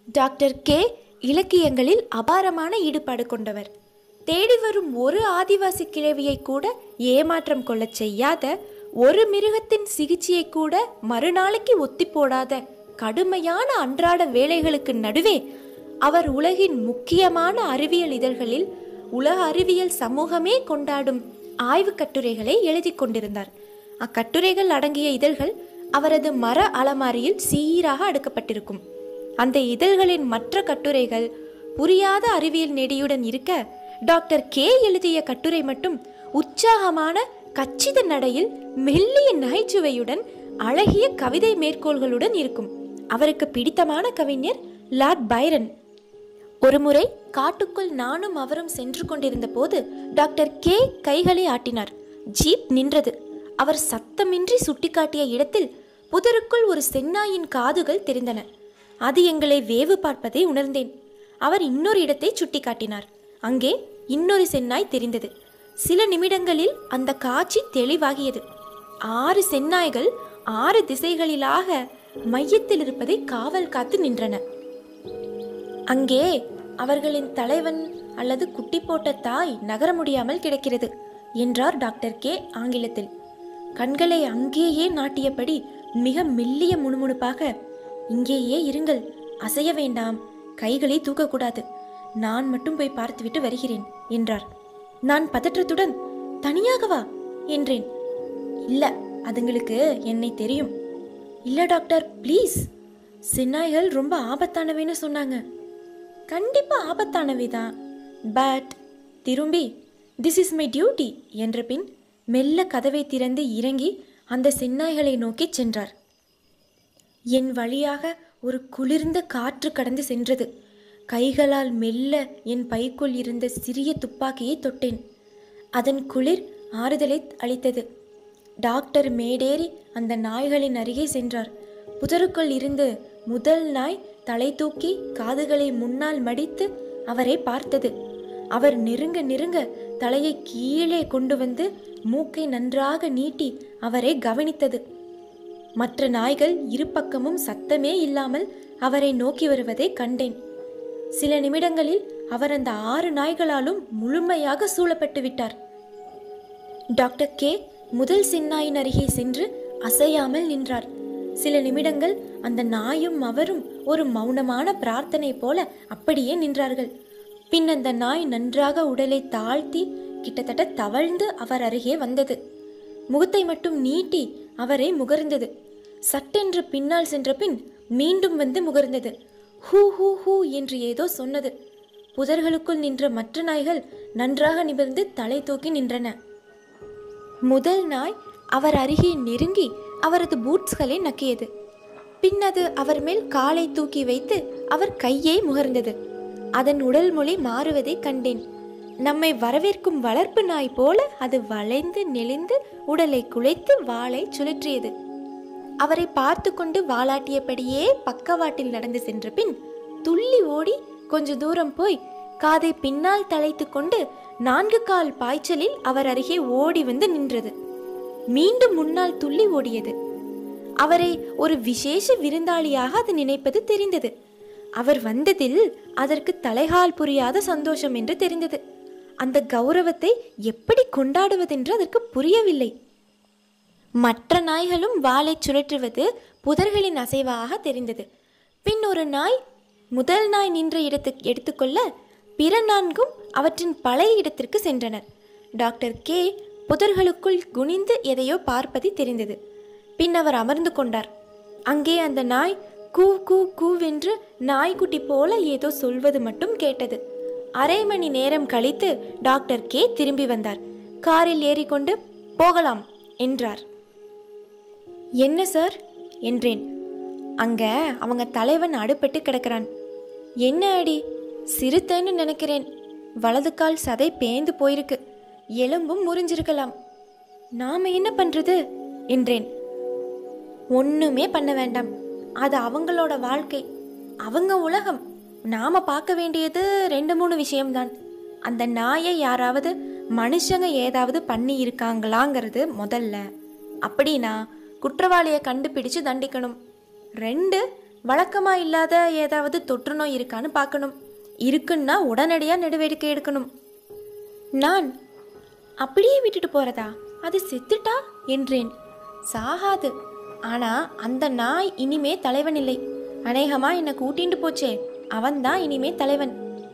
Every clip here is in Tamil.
டாக்டர் கே இலக்கியங்களில் அபாரமான ஈடுபாடு கொண்டவர் தேடி வரும் ஒரு ஆதிவாசி கிழவியை கூட ஏமாற்றம் கொள்ளச் செய்யாத ஒரு மிருகத்தின் சிகிச்சையை கூட மறுநாளைக்கு ஒத்தி போடாத கடுமையான அன்றாட வேலைகளுக்கு நடுவே அவர் உலகின் முக்கியமான அறிவியல் இதழ்களில் உலக அறிவியல் சமூகமே கொண்டாடும் ஆய்வுக் கட்டுரைகளை எழுதி கொண்டிருந்தார் அக்கட்டுரைகள் அடங்கிய இதழ்கள் அவரது மர அலமாரியில் சீராக அடுக்கப்பட்டிருக்கும் அந்த இதழ்களின் மற்ற கட்டுரைகள் புரியாத அறிவியல் நெடியுடன் இருக்க டாக்டர் கே எழுதிய கட்டுரை மட்டும் உற்சாகமான கச்சித நடையில் மெல்லிய நகைச்சுவையுடன் அழகிய கவிதை மேற்கோள்களுடன் இருக்கும் அவருக்கு பிடித்தமான கவிஞர் லார்ட் பைரன் ஒருமுறை காட்டுக்குள் நானும் அவரும் சென்று கொண்டிருந்த போது டாக்டர் கே கைகளை ஆட்டினார் ஜீப் நின்றது அவர் சத்தமின்றி சுட்டிக்காட்டிய இடத்தில் புதருக்குள் ஒரு செந்நாயின் காதுகள் தெரிந்தன அது எங்களை வேவு பார்ப்பதை உணர்ந்தேன் அவர் இன்னொரு இடத்தை சுட்டிக்காட்டினார் அங்கே இன்னொரு செந்நாய் தெரிந்தது சில நிமிடங்களில் அந்த காட்சி தெளிவாகியது ஆறு செந்நாய்கள் ஆறு திசைகளிலாக மையத்தில் இருப்பதை காவல் காத்து நின்றன அங்கே அவர்களின் தலைவன் அல்லது குட்டி போட்ட தாய் நகர முடியாமல் கிடக்கிறது என்றார் டாக்டர் கே ஆங்கிலத்தில் கண்களை அங்கேயே நாட்டியபடி மிக மெல்லிய முணுமுணுப்பாக இங்கேயே இருங்கள் அசைய வேண்டாம் கைகளை தூக்கக்கூடாது நான் மட்டும் போய் பார்த்துவிட்டு வருகிறேன் என்றார் நான் பதற்றத்துடன் தனியாகவா என்றேன் இல்ல அதுங்களுக்கு என்னை தெரியும் இல்ல டாக்டர் ப்ளீஸ் சென்னாய்கள் ரொம்ப ஆபத்தானவைன்னு சொன்னாங்க கண்டிப்பா ஆபத்தானவை தான் பட் திரும்பி திஸ் இஸ் மை டியூட்டி என்ற பின் மெல்ல கதவை திறந்து இறங்கி அந்த செந்நாய்களை நோக்கிச் சென்றார் என் வழியாக ஒரு குளிர்ந்த காற்று கடந்து சென்றது கைகளால் மெல்ல என் பைக்குள் இருந்த சிறிய துப்பாக்கியை தொட்டேன் அதன் குளிர் ஆறுதலை அளித்தது டாக்டர் மேடேறி அந்த நாய்களின் அருகே சென்றார் புதருக்குள் இருந்து முதல் நாய் தலை தூக்கி காதுகளை முன்னால் மடித்து அவரை பார்த்தது அவர் நெருங்க நெருங்க தலையை கீழே கொண்டு வந்து மூக்கை நன்றாக நீட்டி அவரை கவனித்தது மற்ற நாய்கள் இருபக்கமும் சத்தமே இல்லாமல் அவரை நோக்கி வருவதை கண்டேன் சில நிமிடங்களில் அவர் அந்த ஆறு நாய்களாலும் முழுமையாக சூழப்பட்டு விட்டார் டாக்டர் கே முதல் சின்னாயின் அருகே சென்று அசையாமல் நின்றார் சில நிமிடங்கள் அந்த நாயும் அவரும் ஒரு மௌனமான பிரார்த்தனை போல அப்படியே நின்றார்கள் பின் அந்த நாய் நன்றாக உடலை தாழ்த்தி கிட்டத்தட்ட தவழ்ந்து அவர் அருகே வந்தது முகத்தை மட்டும் நீட்டி அவரை முகர்ந்தது சட்டென்று பின்னால் சென்ற பின் மீண்டும் வந்து முகர்ந்தது ஹூ ஹூ ஹூ என்று ஏதோ சொன்னது புதர்களுக்குள் நின்ற மற்ற நாய்கள் நன்றாக நிமிர்ந்து தலை தூக்கி நின்றன முதல் நாய் அவர் அருகே நெருங்கி அவரது பூட்ஸ்களை நக்கியது பின் அது அவர் மேல் காலை தூக்கி வைத்து அவர் கையை முகர்ந்தது அதன் உடல் மொழி மாறுவதை கண்டேன் நம்மை வரவேற்கும் வளர்ப்பு நாய் போல அது வளைந்து நெளிந்து உடலை குலைத்து வாளை சுழற்றியது அவரை பார்த்து கொண்டு வாலாட்டியபடியே பக்கவாட்டில் நடந்து சென்ற பின் துள்ளி ஓடி கொஞ்ச தூரம் போய் காதை பின்னால் தலைத்து கொண்டு நான்கு கால் பாய்ச்சலில் அவர் அருகே ஓடி வந்து நின்றது மீண்டும் முன்னால் துள்ளி ஓடியது அவரை ஒரு விசேஷ விருந்தாளியாக அது நினைப்பது தெரிந்தது அவர் வந்ததில் அதற்கு தலைகால் புரியாத சந்தோஷம் என்று தெரிந்தது அந்த கௌரவத்தை எப்படி கொண்டாடுவதென்று அதற்கு புரியவில்லை மற்ற நாய்களும் வாளை சுழற்றுவது புதர்களின் அசைவாக தெரிந்தது பின் ஒரு நாய் முதல் நாய் நின்ற இடத்துக்கு எடுத்துக்கொள்ள பிற நான்கும் அவற்றின் பழைய இடத்திற்கு சென்றனர் டாக்டர் கே புதர்களுக்குள் குனிந்து எதையோ பார்ப்பது தெரிந்தது பின் அவர் அமர்ந்து கொண்டார் அங்கே அந்த நாய் கூ கூ கூவென்று நாய்க்குட்டி போல ஏதோ சொல்வது மட்டும் கேட்டது அரை மணி நேரம் கழித்து டாக்டர் கே திரும்பி வந்தார் காரில் ஏறிக்கொண்டு போகலாம் என்றார் என்ன சார் என்றேன் அங்க அவங்க தலைவன் அடுப்பட்டு கிடக்கிறான் என்ன அடி சிறுத்தைன்னு நினைக்கிறேன் வலது கால் சதை பேந்து போயிருக்கு எலும்பும் முறிஞ்சிருக்கலாம் நாம என்ன பண்றது என்றேன் ஒண்ணுமே பண்ண வேண்டாம் அது அவங்களோட வாழ்க்கை அவங்க உலகம் நாம பார்க்க வேண்டியது ரெண்டு மூணு விஷயம்தான் அந்த நாயை யாராவது மனுஷங்க ஏதாவது பண்ணி இருக்காங்களாங்கிறது முதல்ல அப்படின்னா குற்றவாளியை கண்டுபிடிச்சு தண்டிக்கணும் ரெண்டு வழக்கமாக இல்லாத ஏதாவது தொற்று நோய் இருக்கான்னு பார்க்கணும் இருக்குன்னா உடனடியாக நடவடிக்கை எடுக்கணும் நான் அப்படியே விட்டுட்டு போறதா அது செத்துட்டா என்றேன் சாகாது ஆனா அந்த நாய் இனிமே தலைவன் இல்லை அநேகமா என்னை கூட்டிட்டு போச்சே அவன்தான் இனிமே தலைவன்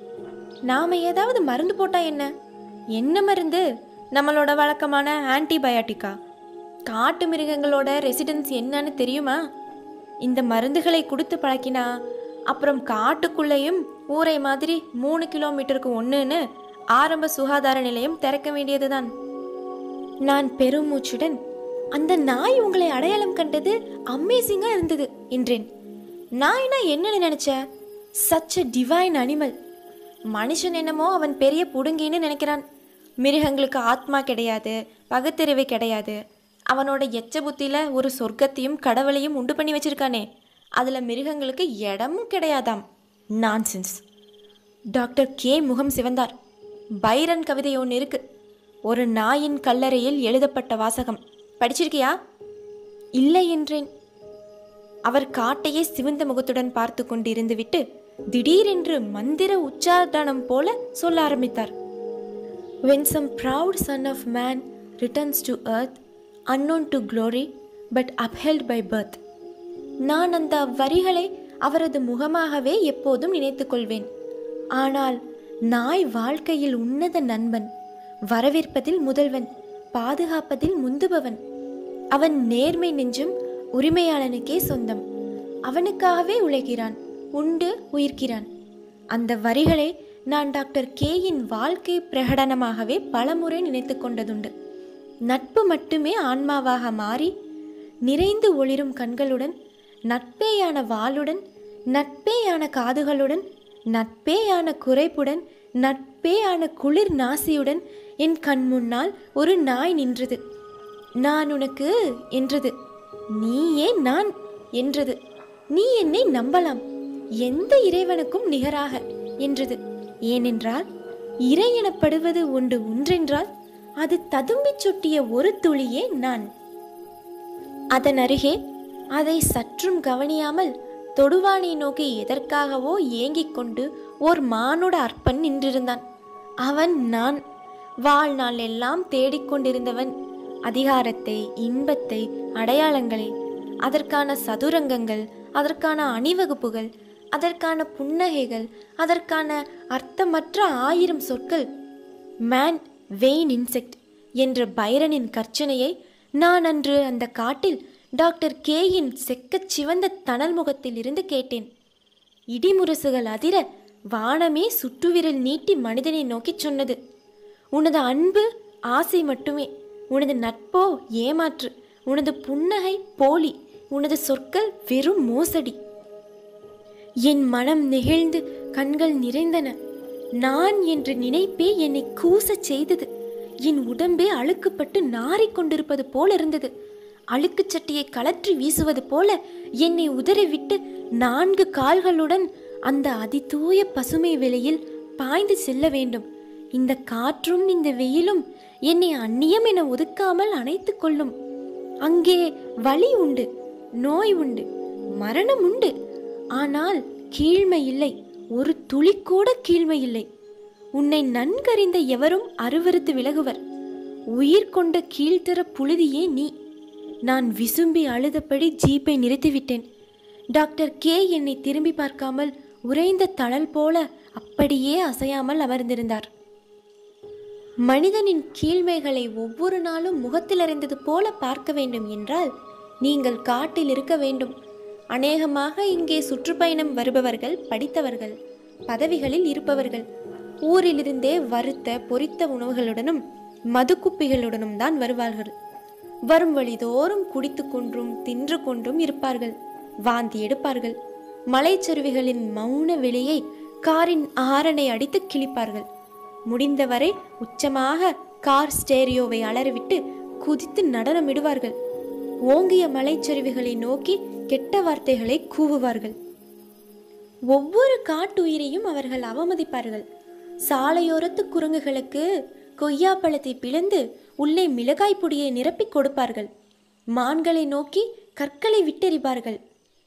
நாம ஏதாவது மருந்து போட்டா என்ன என்ன மருந்து நம்மளோட வழக்கமான ஆன்டிபயாட்டிக்கா காட்டு மிருகங்களோட ரெசிடென்ஸ் என்னன்னு தெரியுமா இந்த மருந்துகளை கொடுத்து பழக்கினா அப்புறம் காட்டுக்குள்ளேயும் ஊரை மாதிரி மூணு கிலோமீட்டருக்கு ஒன்றுன்னு ஆரம்ப சுகாதார நிலையம் திறக்க வேண்டியதுதான் நான் பெருமூச்சுடன் அந்த நாய் உங்களை அடையாளம் கண்டது அமேசிங்கா இருந்தது என்றேன் நாய்னா என்னன்னு நினைச்ச சச் அ டிவைன் அனிமல் மனுஷன் என்னமோ அவன் பெரிய புடுங்கின்னு நினைக்கிறான் மிருகங்களுக்கு ஆத்மா கிடையாது பகுத்தறிவு கிடையாது அவனோட எச்ச புத்தியில ஒரு சொர்க்கத்தையும் கடவுளையும் உண்டு பண்ணி வச்சிருக்கானே அதுல மிருகங்களுக்கு இடமும் கிடையாதாம் நான்சென்ஸ் டாக்டர் கே முகம் சிவந்தார் பைரன் கவிதை ஒன்று இருக்கு ஒரு நாயின் கல்லறையில் எழுதப்பட்ட வாசகம் படிச்சிருக்கியா இல்லை என்றேன் அவர் காட்டையே சிவந்த முகத்துடன் பார்த்து கொண்டிருந்துவிட்டு திடீரென்று மந்திர உச்சாரணம் போல சொல்ல ஆரம்பித்தார் When some proud son of man returns to earth, unknown to glory, but upheld by birth. நான் அந்த வரிகளை அவரது முகமாகவே எப்போதும் நினைத்துக் கொள்வேன் ஆனால் நாய் வாழ்க்கையில் உன்னத நண்பன் வரவேற்பதில் முதல்வன் பாதுகாப்பதில் முந்துபவன் அவன் நேர்மை நெஞ்சும் உரிமையாளனுக்கே சொந்தம் அவனுக்காகவே உழைக்கிறான் உண்டு உயிர்க்கிறான் அந்த வரிகளை நான் டாக்டர் கேயின் வாழ்க்கை பிரகடனமாகவே பலமுறை நினைத்து கொண்டதுண்டு நட்பு மட்டுமே ஆன்மாவாக மாறி நிறைந்து ஒளிரும் கண்களுடன் நட்பேயான வாளுடன் நட்பேயான காதுகளுடன் நட்பேயான குறைப்புடன் நட்பேயான குளிர் நாசியுடன் என் கண் முன்னால் ஒரு நாய் நின்றது நான் உனக்கு என்றது நீயே நான் என்றது நீ என்னை நம்பலாம் எந்த இறைவனுக்கும் நிகராக என்றது ஏனென்றால் இறை எனப்படுவது ஒன்று ஒன்றென்றால் அது ததும்பிச் சொட்டிய ஒரு துளியே நான் அதன் அருகே அதை சற்றும் கவனியாமல் தொடுவானை நோக்கி எதற்காகவோ ஏங்கிக் கொண்டு ஓர் மானோட அற்பன் நின்றிருந்தான் அவன் நான் வாழ்நாள் எல்லாம் தேடிக்கொண்டிருந்தவன் அதிகாரத்தை இன்பத்தை அடையாளங்களை அதற்கான சதுரங்கங்கள் அதற்கான அணிவகுப்புகள் அதற்கான புன்னகைகள் அதற்கான அர்த்தமற்ற ஆயிரம் சொற்கள் மேன் வெயின் இன்செக்ட் என்ற பைரனின் கர்ச்சனையை நான் அன்று அந்த காட்டில் டாக்டர் கேயின் செக்கச் சிவந்த தணல் முகத்தில் இருந்து கேட்டேன் இடிமுரசுகள் அதிர வானமே சுட்டுவிரல் நீட்டி மனிதனை நோக்கிச் சொன்னது உனது அன்பு ஆசை மட்டுமே உனது நட்போ ஏமாற்று உனது புன்னகை போலி உனது சொற்கள் வெறும் மோசடி என் மனம் நெகிழ்ந்து கண்கள் நிறைந்தன நான் என்ற நினைப்பே என்னை கூசச் செய்தது என் உடம்பே அழுக்குப்பட்டு நாறிக் கொண்டிருப்பது போல இருந்தது அழுக்குச் சட்டியை கலற்றி வீசுவது போல என்னை உதறிவிட்டு நான்கு கால்களுடன் அந்த அதிதூய பசுமை வெளியில் பாய்ந்து செல்ல வேண்டும் இந்த காற்றும் இந்த வெயிலும் என்னை அந்நியம் என ஒதுக்காமல் அணைத்துக் கொள்ளும் அங்கே வலி உண்டு நோய் உண்டு மரணம் உண்டு ஆனால் கீழ்மை இல்லை ஒரு துளி கூட கீழ்மை இல்லை உன்னை நன்கறிந்த எவரும் அருவருத்து விலகுவர் உயிர் கொண்ட கீழ்த்தர புழுதியே நீ நான் விசும்பி அழுதபடி ஜீப்பை நிறுத்திவிட்டேன் டாக்டர் கே என்னை திரும்பி பார்க்காமல் உறைந்த தழல் போல அப்படியே அசையாமல் அமர்ந்திருந்தார் மனிதனின் கீழ்மைகளை ஒவ்வொரு நாளும் முகத்தில் அறிந்தது போல பார்க்க வேண்டும் என்றால் நீங்கள் காட்டில் இருக்க வேண்டும் அநேகமாக இங்கே சுற்றுப்பயணம் வருபவர்கள் படித்தவர்கள் பதவிகளில் இருப்பவர்கள் ஊரிலிருந்தே வறுத்த பொரித்த உணவுகளுடனும் மதுக்குப்பிகளுடனும் தான் வருவார்கள் வரும் வழிதோறும் குடித்து கொன்றும் தின்று கொன்றும் இருப்பார்கள் வாந்தி எடுப்பார்கள் மலைச்சருவிகளின் மௌன வெளியை காரின் ஆரனை அடித்து கிழிப்பார்கள் முடிந்தவரை உச்சமாக கார் ஸ்டேரியோவை அலறிவிட்டு குதித்து நடனமிடுவார்கள் ஓங்கிய மலைச்சரிவுகளை நோக்கி கெட்ட வார்த்தைகளை கூவுவார்கள் ஒவ்வொரு காட்டுயிரையும் அவர்கள் அவமதிப்பார்கள் சாலையோரத்து குரங்குகளுக்கு கொய்யாப்பழத்தை பிளந்து உள்ளே மிளகாய் பொடியை நிரப்பிக் கொடுப்பார்கள் மான்களை நோக்கி கற்களை விட்டெறிவார்கள்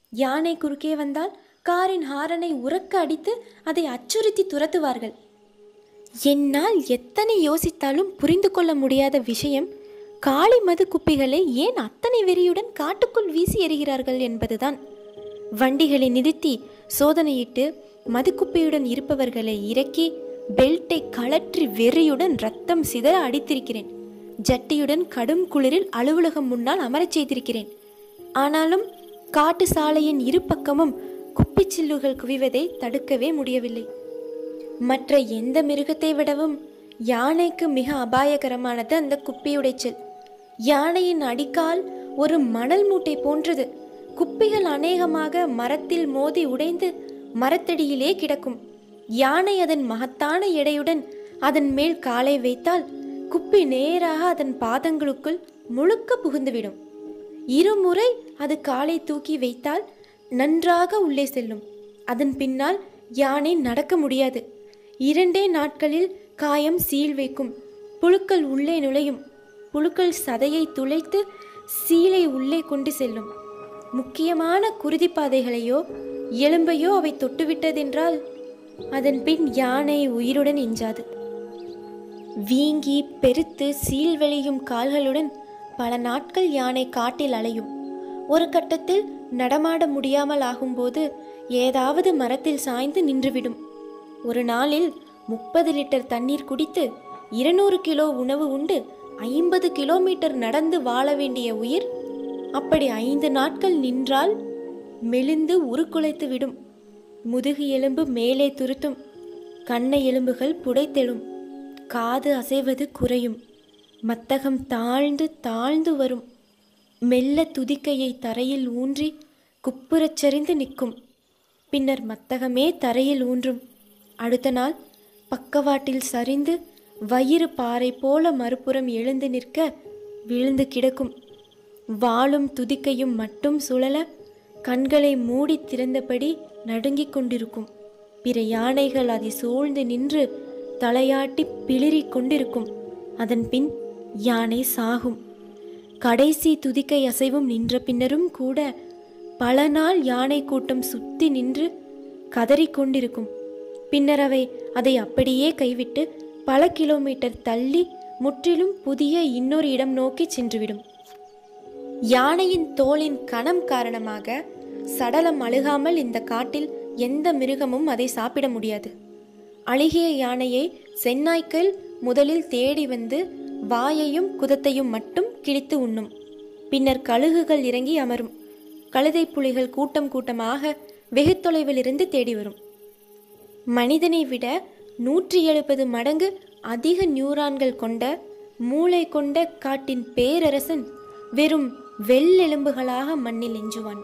யானை குறுக்கே வந்தால் காரின் ஹாரனை உறக்க அடித்து அதை அச்சுறுத்தி துரத்துவார்கள் என்னால் எத்தனை யோசித்தாலும் புரிந்து கொள்ள முடியாத விஷயம் காளி மது குப்பிகளை ஏன் அத்தனை வெறியுடன் காட்டுக்குள் வீசி எறிகிறார்கள் என்பதுதான் வண்டிகளை நிறுத்தி சோதனையிட்டு மதுக்குப்பியுடன் இருப்பவர்களை இறக்கி பெல்ட்டை கழற்றி வெறியுடன் ரத்தம் சிதற அடித்திருக்கிறேன் ஜட்டியுடன் கடும் குளிரில் அலுவலகம் முன்னால் அமரச் செய்திருக்கிறேன் ஆனாலும் காட்டு சாலையின் இரு பக்கமும் குப்பிச்சில்லுகள் குவிவதை தடுக்கவே முடியவில்லை மற்ற எந்த மிருகத்தை விடவும் யானைக்கு மிக அபாயகரமானது அந்த குப்பியுடைச்சல் யானையின் அடிக்கால் ஒரு மணல் மூட்டை போன்றது குப்பிகள் அநேகமாக மரத்தில் மோதி உடைந்து மரத்தடியிலே கிடக்கும் யானை அதன் மகத்தான எடையுடன் அதன் மேல் காலை வைத்தால் குப்பி நேராக அதன் பாதங்களுக்குள் முழுக்க புகுந்துவிடும் இருமுறை அது காலை தூக்கி வைத்தால் நன்றாக உள்ளே செல்லும் அதன் பின்னால் யானை நடக்க முடியாது இரண்டே நாட்களில் காயம் சீல் வைக்கும் புழுக்கள் உள்ளே நுழையும் புழுக்கள் சதையை துளைத்து சீலை உள்ளே கொண்டு செல்லும் முக்கியமான குருதிப்பாதைகளையோ எலும்பையோ அவை தொட்டுவிட்டதென்றால் அதன் பின் யானை உயிருடன் எஞ்சாது வீங்கி பெருத்து சீல் வெளியும் கால்களுடன் பல நாட்கள் யானை காட்டில் அலையும் ஒரு கட்டத்தில் நடமாட முடியாமல் ஆகும்போது ஏதாவது மரத்தில் சாய்ந்து நின்றுவிடும் ஒரு நாளில் முப்பது லிட்டர் தண்ணீர் குடித்து இருநூறு கிலோ உணவு உண்டு ஐம்பது கிலோமீட்டர் நடந்து வாழ வேண்டிய உயிர் அப்படி ஐந்து நாட்கள் நின்றால் மெலிந்து உருக்குலைத்து விடும் முதுகு எலும்பு மேலே துருத்தும் கண்ணை எலும்புகள் புடைத்தெழும் காது அசைவது குறையும் மத்தகம் தாழ்ந்து தாழ்ந்து வரும் மெல்ல துதிக்கையை தரையில் ஊன்றி குப்புறச் சரிந்து நிற்கும் பின்னர் மத்தகமே தரையில் ஊன்றும் அடுத்த நாள் பக்கவாட்டில் சரிந்து வயிறு பாறை போல மறுபுறம் எழுந்து நிற்க விழுந்து கிடக்கும் வாளும் துதிக்கையும் மட்டும் சுழல கண்களை மூடி திறந்தபடி நடுங்கிக் கொண்டிருக்கும் பிற யானைகள் அதை சூழ்ந்து நின்று தலையாட்டி பிளிரிக் கொண்டிருக்கும் அதன் பின் யானை சாகும் கடைசி துதிக்கை அசைவும் நின்ற பின்னரும் கூட பல நாள் யானை கூட்டம் சுத்தி நின்று கதறிக்கொண்டிருக்கும் பின்னர் அவை அதை அப்படியே கைவிட்டு பல கிலோமீட்டர் தள்ளி முற்றிலும் புதிய இன்னொரு இடம் நோக்கி சென்றுவிடும் யானையின் தோலின் கணம் காரணமாக சடலம் அழுகாமல் இந்த காட்டில் எந்த மிருகமும் அதை சாப்பிட முடியாது அழுகிய யானையை செந்நாய்க்கள் முதலில் தேடி வந்து வாயையும் குதத்தையும் மட்டும் கிழித்து உண்ணும் பின்னர் கழுகுகள் இறங்கி அமரும் கழுதை புலிகள் கூட்டம் கூட்டமாக வெகு தொலைவில் இருந்து தேடி வரும் மனிதனை விட நூற்றி எழுபது மடங்கு அதிக நியூரான்கள் கொண்ட மூளை கொண்ட காட்டின் பேரரசன் வெறும் வெள்ளெலும்புகளாக மண்ணில் எஞ்சுவான்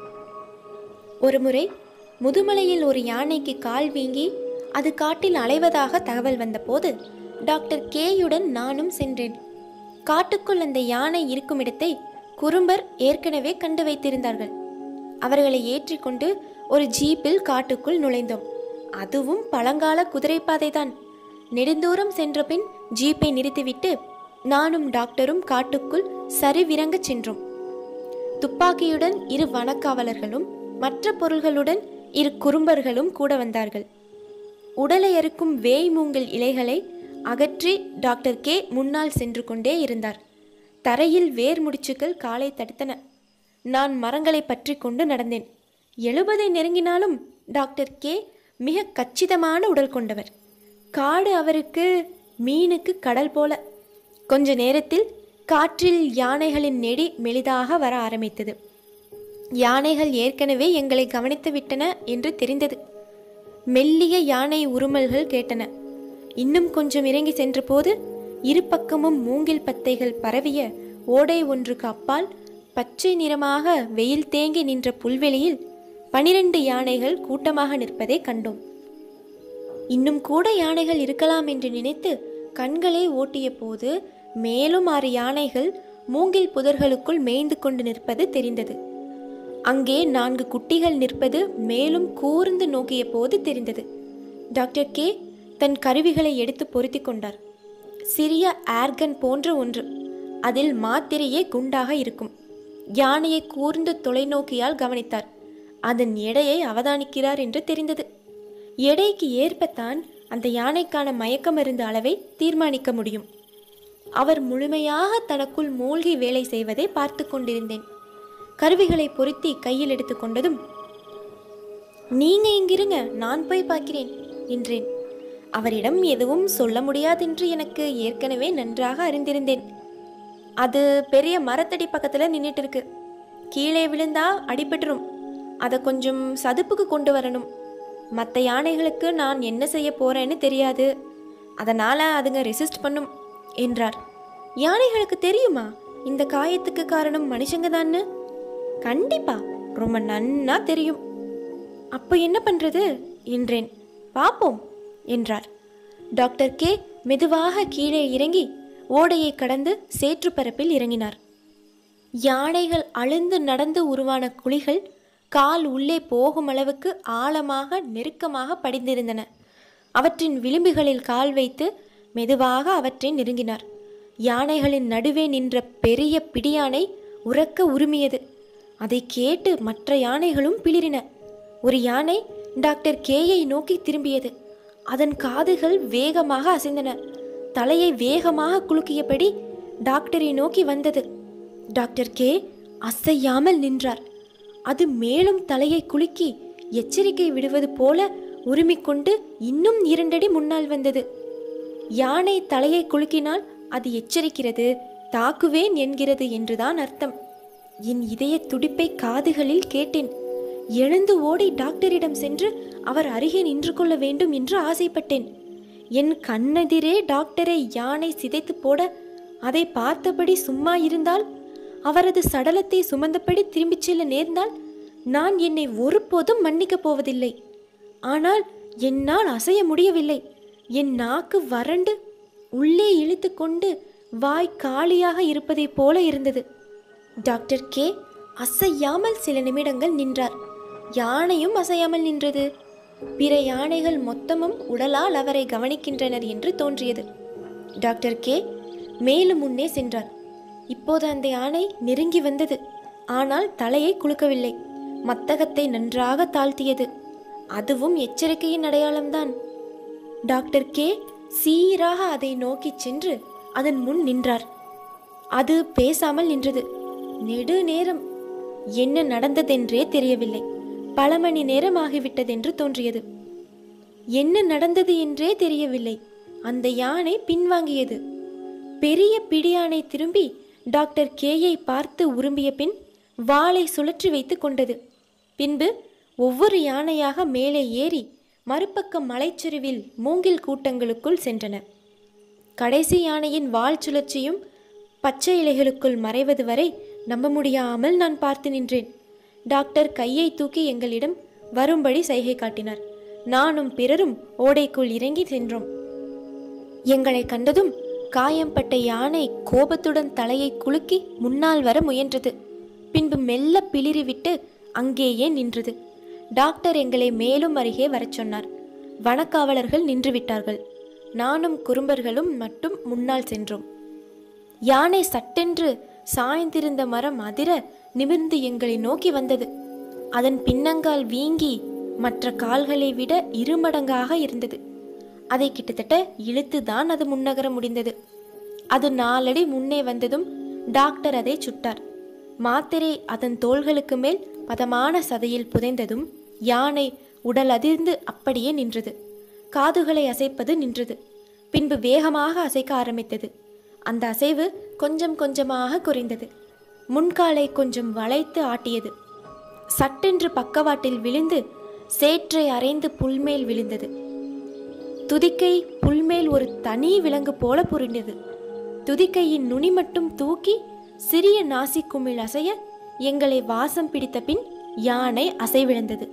ஒருமுறை முதுமலையில் ஒரு யானைக்கு கால் வீங்கி அது காட்டில் அலைவதாக தகவல் வந்தபோது டாக்டர் கேயுடன் நானும் சென்றேன் காட்டுக்குள் அந்த யானை இருக்கும் இடத்தை குறும்பர் ஏற்கனவே கண்டு வைத்திருந்தார்கள் அவர்களை ஏற்றிக்கொண்டு ஒரு ஜீப்பில் காட்டுக்குள் நுழைந்தோம் அதுவும் பழங்கால குதிரைப்பாதைதான் நெடுந்தூரம் சென்ற பின் ஜீப்பை நிறுத்திவிட்டு நானும் டாக்டரும் காட்டுக்குள் சரிவிறங்கச் சென்றோம் துப்பாக்கியுடன் இரு வனக்காவலர்களும் மற்ற பொருள்களுடன் இரு குறும்பர்களும் கூட வந்தார்கள் உடலை அறுக்கும் வேய் மூங்கில் இலைகளை அகற்றி டாக்டர் கே முன்னால் சென்று கொண்டே இருந்தார் தரையில் வேர் முடிச்சுக்கள் காலை தடுத்தன நான் மரங்களை பற்றி கொண்டு நடந்தேன் எழுபதை நெருங்கினாலும் டாக்டர் கே மிக கச்சிதமான உடல் கொண்டவர் காடு அவருக்கு மீனுக்கு கடல் போல கொஞ்ச நேரத்தில் காற்றில் யானைகளின் நெடி மெலிதாக வர ஆரம்பித்தது யானைகள் ஏற்கனவே எங்களை கவனித்து விட்டன என்று தெரிந்தது மெல்லிய யானை உருமல்கள் கேட்டன இன்னும் கொஞ்சம் இறங்கி சென்றபோது இரு பக்கமும் மூங்கில் பத்தைகள் பரவிய ஓடை ஒன்றுக்கு அப்பால் பச்சை நிறமாக வெயில் தேங்கி நின்ற புல்வெளியில் பனிரெண்டு யானைகள் கூட்டமாக நிற்பதை கண்டோம் இன்னும் கூட யானைகள் இருக்கலாம் என்று நினைத்து கண்களை ஓட்டிய போது மேலும் ஆறு யானைகள் மூங்கில் புதர்களுக்குள் மேய்ந்து கொண்டு நிற்பது தெரிந்தது அங்கே நான்கு குட்டிகள் நிற்பது மேலும் கூர்ந்து நோக்கிய போது தெரிந்தது டாக்டர் கே தன் கருவிகளை எடுத்து பொருத்தி கொண்டார் சிறிய ஏர்கன் போன்ற ஒன்று அதில் மாத்திரையே குண்டாக இருக்கும் யானையை கூர்ந்து தொலைநோக்கியால் கவனித்தார் அதன் எடையை அவதானிக்கிறார் என்று தெரிந்தது எடைக்கு ஏற்பத்தான் அந்த யானைக்கான மயக்க மருந்து அளவை தீர்மானிக்க முடியும் அவர் முழுமையாக தனக்குள் மூழ்கி வேலை செய்வதை பார்த்து கொண்டிருந்தேன் கருவிகளை பொருத்தி கையில் எடுத்துக்கொண்டதும் நீங்க இங்கிருங்க நான் போய் பார்க்கிறேன் என்றேன் அவரிடம் எதுவும் சொல்ல முடியாதென்று எனக்கு ஏற்கனவே நன்றாக அறிந்திருந்தேன் அது பெரிய மரத்தடி பக்கத்தில் நின்றுட்டு இருக்கு கீழே விழுந்தா அடிபட்டுரும் அதை கொஞ்சம் சதுப்புக்கு கொண்டு வரணும் மற்ற யானைகளுக்கு நான் என்ன செய்ய போறேன்னு தெரியாது அதனால் அதுங்க ரெசிஸ்ட் பண்ணும் என்றார் யானைகளுக்கு தெரியுமா இந்த காயத்துக்கு காரணம் மனுஷங்க தான்னு கண்டிப்பா ரொம்ப நன்னா தெரியும் அப்போ என்ன பண்றது என்றேன் பாப்போம் என்றார் டாக்டர் கே மெதுவாக கீழே இறங்கி ஓடையை கடந்து சேற்றுப்பரப்பில் இறங்கினார் யானைகள் அழுந்து நடந்து உருவான குழிகள் கால் உள்ளே போகும் அளவுக்கு ஆழமாக நெருக்கமாக படிந்திருந்தன அவற்றின் விளிம்புகளில் கால் வைத்து மெதுவாக அவற்றை நெருங்கினார் யானைகளின் நடுவே நின்ற பெரிய பிடியானை உறக்க உருமியது அதை கேட்டு மற்ற யானைகளும் பிளிரின ஒரு யானை டாக்டர் கேயை நோக்கி திரும்பியது அதன் காதுகள் வேகமாக அசைந்தன தலையை வேகமாக குலுக்கியபடி டாக்டரை நோக்கி வந்தது டாக்டர் கே அசையாமல் நின்றார் அது மேலும் தலையை குலுக்கி எச்சரிக்கை விடுவது போல உருமிக்கொண்டு இன்னும் இரண்டடி முன்னால் வந்தது யானை தலையை குலுக்கினால் அது எச்சரிக்கிறது தாக்குவேன் என்கிறது என்றுதான் அர்த்தம் என் இதய துடிப்பை காதுகளில் கேட்டேன் எழுந்து ஓடி டாக்டரிடம் சென்று அவர் அருகே நின்று கொள்ள வேண்டும் என்று ஆசைப்பட்டேன் என் கண்ணெதிரே டாக்டரை யானை சிதைத்து போட அதை பார்த்தபடி சும்மா இருந்தால் அவரது சடலத்தை சுமந்தபடி திரும்பிச் செல்ல நேர்ந்தால் நான் என்னை ஒருபோதும் மன்னிக்கப் போவதில்லை ஆனால் என்னால் அசைய முடியவில்லை என் நாக்கு வறண்டு உள்ளே இழுத்து கொண்டு வாய் காலியாக இருப்பதைப் போல இருந்தது டாக்டர் கே அசையாமல் சில நிமிடங்கள் நின்றார் யானையும் அசையாமல் நின்றது பிற யானைகள் மொத்தமும் உடலால் அவரை கவனிக்கின்றனர் என்று தோன்றியது டாக்டர் கே மேலும் முன்னே சென்றார் இப்போது அந்த யானை நெருங்கி வந்தது ஆனால் தலையை குலுக்கவில்லை மத்தகத்தை நன்றாக தாழ்த்தியது அதுவும் எச்சரிக்கையின் அடையாளம்தான் டாக்டர் கே சீராக அதை நோக்கிச் சென்று அதன் முன் நின்றார் அது பேசாமல் நின்றது நெடு நேரம் என்ன நடந்ததென்றே தெரியவில்லை பல மணி நேரம் ஆகிவிட்டதென்று தோன்றியது என்ன நடந்தது என்றே தெரியவில்லை அந்த யானை பின்வாங்கியது பெரிய பிடியானை திரும்பி டாக்டர் கேயை பார்த்து உரும்பிய பின் வாளை சுழற்றி வைத்து கொண்டது பின்பு ஒவ்வொரு யானையாக மேலே ஏறி மறுபக்க மலைச்சரிவில் மூங்கில் கூட்டங்களுக்குள் சென்றன கடைசி யானையின் வால் சுழற்சியும் பச்சை இலைகளுக்குள் மறைவது வரை நம்ப முடியாமல் நான் பார்த்து நின்றேன் டாக்டர் கையை தூக்கி எங்களிடம் வரும்படி சைகை காட்டினார் நானும் பிறரும் ஓடைக்குள் இறங்கி சென்றோம் எங்களை கண்டதும் காயம்பட்ட யானை கோபத்துடன் தலையை குலுக்கி முன்னால் வர முயன்றது பின்பு மெல்ல பிளிறிவிட்டு அங்கேயே நின்றது டாக்டர் எங்களை மேலும் அருகே வரச் சொன்னார் வனக்காவலர்கள் நின்றுவிட்டார்கள் நானும் குறும்பர்களும் மட்டும் முன்னால் சென்றோம் யானை சட்டென்று சாய்ந்திருந்த மரம் அதிர நிமிர்ந்து எங்களை நோக்கி வந்தது அதன் பின்னங்கால் வீங்கி மற்ற கால்களை விட இருமடங்காக இருந்தது அதை கிட்டத்தட்ட இழுத்துதான் அது முன்னகர முடிந்தது அது நாலடி முன்னே வந்ததும் டாக்டர் அதை சுட்டார் மாத்திரை அதன் தோள்களுக்கு மேல் பதமான சதையில் புதைந்ததும் யானை உடல் அதிர்ந்து அப்படியே நின்றது காதுகளை அசைப்பது நின்றது பின்பு வேகமாக அசைக்க ஆரம்பித்தது அந்த அசைவு கொஞ்சம் கொஞ்சமாக குறைந்தது முன்காலை கொஞ்சம் வளைத்து ஆட்டியது சட்டென்று பக்கவாட்டில் விழுந்து சேற்றை அரைந்து புல்மேல் விழுந்தது துதிக்கை புல்மேல் ஒரு தனி விலங்கு போல புரிந்தது துதிக்கையின் நுனி மட்டும் தூக்கி சிறிய நாசி குமிழ் அசைய எங்களை வாசம் பிடித்த பின் யானை அசைவிழந்தது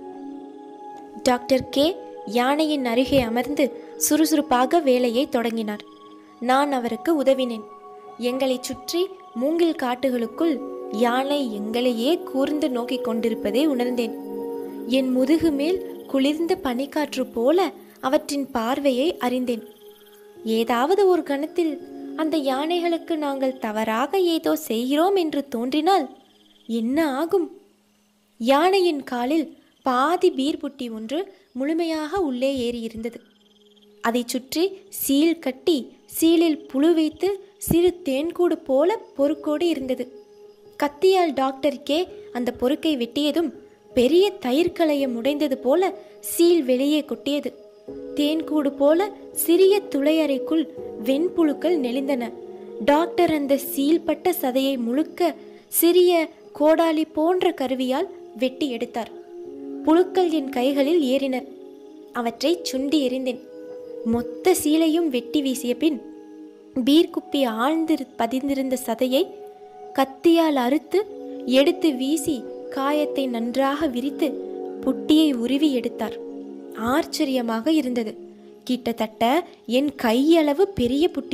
டாக்டர் கே யானையின் அருகே அமர்ந்து சுறுசுறுப்பாக வேலையை தொடங்கினார் நான் அவருக்கு உதவினேன் எங்களைச் சுற்றி மூங்கில் காட்டுகளுக்குள் யானை எங்களையே கூர்ந்து நோக்கிக் கொண்டிருப்பதை உணர்ந்தேன் என் முதுகு மேல் குளிர்ந்த பனிக்காற்று போல அவற்றின் பார்வையை அறிந்தேன் ஏதாவது ஒரு கணத்தில் அந்த யானைகளுக்கு நாங்கள் தவறாக ஏதோ செய்கிறோம் என்று தோன்றினால் என்ன ஆகும் யானையின் காலில் பாதி பீர் புட்டி ஒன்று முழுமையாக உள்ளே ஏறி இருந்தது அதைச் சுற்றி சீல் கட்டி சீலில் புழு வைத்து சிறு தேன்கூடு போல பொறுக்கோடு இருந்தது கத்தியால் டாக்டர் கே அந்த பொறுக்கை வெட்டியதும் பெரிய தயிர் களையம் உடைந்தது போல சீல் வெளியே கொட்டியது தேன்கூடு போல சிறிய துளையறைக்குள் வெண்புழுக்கள் நெளிந்தன டாக்டர் அந்த சீல்பட்ட சதையை முழுக்க சிறிய கோடாலி போன்ற கருவியால் வெட்டி எடுத்தார் புழுக்கள் என் கைகளில் ஏறினர் அவற்றை சுண்டி எறிந்தேன் மொத்த சீலையும் வெட்டி வீசிய பின் பீர் குப்பி ஆழ்ந்து பதிந்திருந்த சதையை கத்தியால் அறுத்து எடுத்து வீசி காயத்தை நன்றாக விரித்து புட்டியை உருவி எடுத்தார் ஆச்சரியமாக இருந்தது கிட்டத்தட்ட என் கையளவு பெரிய புட்டி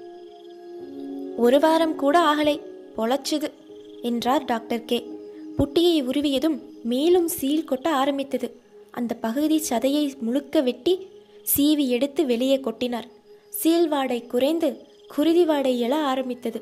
ஒரு வாரம் கூட ஆகலை பொழைச்சுது என்றார் டாக்டர் கே புட்டியை உருவியதும் மேலும் சீல் கொட்ட ஆரம்பித்தது அந்த பகுதி சதையை முழுக்க வெட்டி சீவி எடுத்து வெளியே கொட்டினார் சீல் வாடை குறைந்து குருதி வாடை எழ ஆரம்பித்தது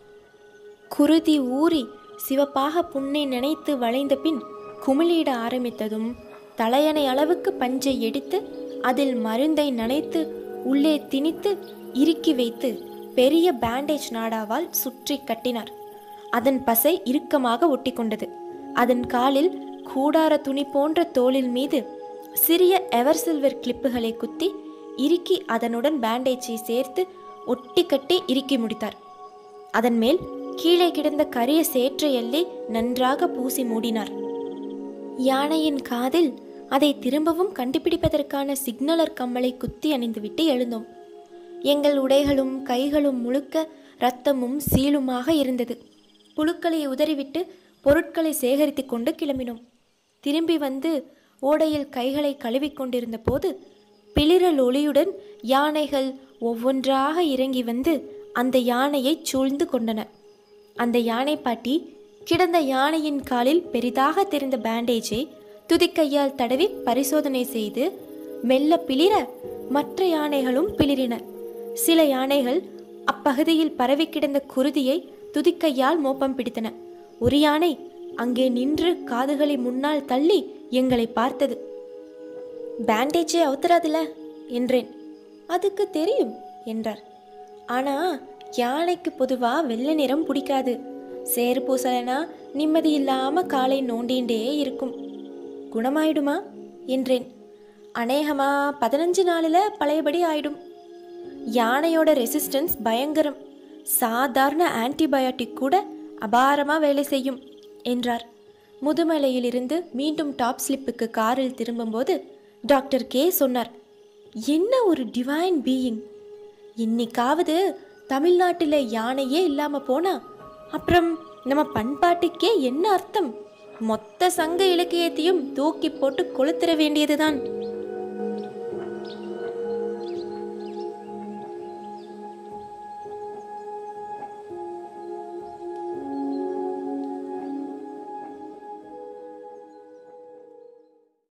குருதி ஊறி சிவப்பாக புண்ணை நினைத்து வளைந்த பின் குமிழிட ஆரம்பித்ததும் தலையணை அளவுக்கு பஞ்சை எடுத்து அதில் மருந்தை நனைத்து உள்ளே திணித்து இறுக்கி வைத்து பெரிய பேண்டேஜ் நாடாவால் சுற்றி கட்டினார் அதன் பசை இறுக்கமாக ஒட்டிக்கொண்டது அதன் காலில் கூடார துணி போன்ற தோளில் மீது சிறிய எவர் சில்வர் கிளிப்புகளை குத்தி இறுக்கி அதனுடன் பேண்டேஜை சேர்த்து ஒட்டி கட்டி இறுக்கி முடித்தார் அதன் மேல் கீழே கிடந்த கரிய சேற்றை எள்ளி நன்றாக பூசி மூடினார் யானையின் காதில் அதை திரும்பவும் கண்டுபிடிப்பதற்கான சிக்னலர் கம்மலை குத்தி அணிந்துவிட்டு எழுந்தோம் எங்கள் உடைகளும் கைகளும் முழுக்க இரத்தமும் சீலுமாக இருந்தது புழுக்களை உதறிவிட்டு பொருட்களை சேகரித்து கொண்டு கிளம்பினோம் திரும்பி வந்து ஓடையில் கைகளை கழுவிக் கொண்டிருந்த போது பிளிரல் ஒளியுடன் யானைகள் ஒவ்வொன்றாக இறங்கி வந்து அந்த யானையை சூழ்ந்து கொண்டன அந்த யானை பாட்டி கிடந்த யானையின் காலில் பெரிதாக தெரிந்த பேண்டேஜை துதிக்கையால் தடவி பரிசோதனை செய்து மெல்ல பிளிர மற்ற யானைகளும் பிளிரின சில யானைகள் அப்பகுதியில் பரவி கிடந்த குருதியை துதிக்கையால் மோப்பம் பிடித்தன ஒரு யானை அங்கே நின்று காதுகளை முன்னால் தள்ளி எங்களை பார்த்தது பேண்டேஜை அவுத்துறாதுல என்றேன் அதுக்கு தெரியும் என்றார் ஆனா யானைக்கு பொதுவா வெள்ளை நிறம் பிடிக்காது சேறு பூசலைனா நிம்மதி இல்லாம காலை நோண்டிண்டே இருக்கும் குணமாயிடுமா என்றேன் அநேகமா பதினஞ்சு நாளில் பழையபடி ஆயிடும் யானையோட ரெசிஸ்டன்ஸ் பயங்கரம் சாதாரண ஆன்டிபயோட்டிக் கூட அபாரமாக வேலை செய்யும் என்றார் முதுமலையிலிருந்து மீண்டும் டாப் ஸ்லிப்புக்கு காரில் திரும்பும்போது டாக்டர் கே சொன்னார் என்ன ஒரு டிவைன் பீயிங் இன்னைக்காவது தமிழ்நாட்டில் யானையே இல்லாமல் போனா அப்புறம் நம்ம பண்பாட்டுக்கே என்ன அர்த்தம் மொத்த சங்க இலக்கியத்தையும் தூக்கி போட்டு கொளுத்திர வேண்டியதுதான்